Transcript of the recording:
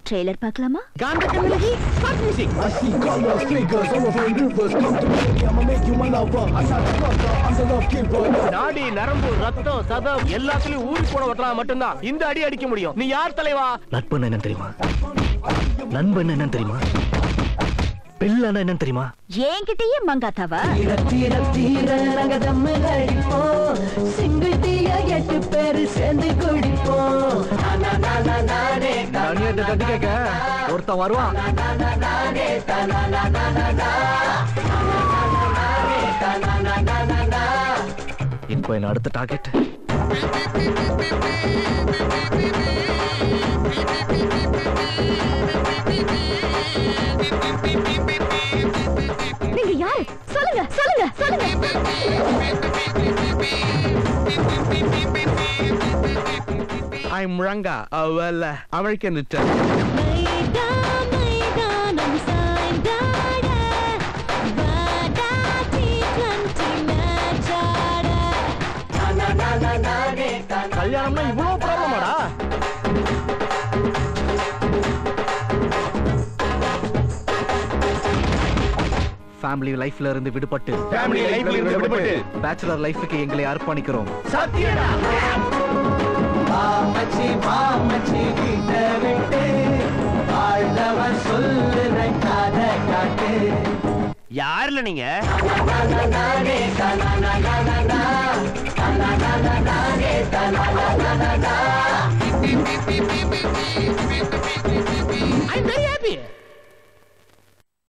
Trailer பார்க்கலாமா Kaantha Kannazhagi start music I see colors, figures, all over in rivers. Come to me, I'ma make you my lover. I got the brother, I'm the love giver. நாடி நரம்பு ரத்தம் சதம் எல்லாத்துலயும் ஊறி போனவற்றா மட்டும்தான் இந்த அடி அடிக்க முடியும் நீ யார் தலைவா நட்புன்னு என்னன்னு தெரியுமா நண்பன் என்னன்னு தெரியுமா பிள்ளைன்னா என்னன்னு தெரியுமா என்கிட்டயே மங்காத்தாவா தீர தீர தீர நாங்க தம்மு அடிப்போம் சிங்கிள் டீயா எட்டு பேரு சேர்ந்து குடிப்போம் நானா, நானா, நானே, தானா, தட்டி கேட்க ஒருத்தன் வருவான் இப்போ என்ன அடுத்த டார்கெட் நீங்க யாரு சொல்லுங்க சொல்லுங்க சொல்லுங்க ஐ முழங்கா அவல்ல அமெரிக்கன் ரிட்டர்ன் கல்யாணம்னா இவ்வளவு ப்ராப்ளமாடா ஃபேமிலி லைஃப்ல இருந்து விடுபட்டு ஃபேமிலி லைஃப்ல இருந்து விடுபட்டு பேச்சுலர் லைஃபுக்கு எங்களை அர்ப்பணிக்கிறோம் சத்தியடா மாமச்சி மாமச்சி வீட்டை விட்டு வாழ்ந்தவன் சொல்லு கதை காட்டு யாருல நீங்க நானே தானா, நானா, நானா. தானா, நானா, நானே தானா, நானா, நானா. I very happy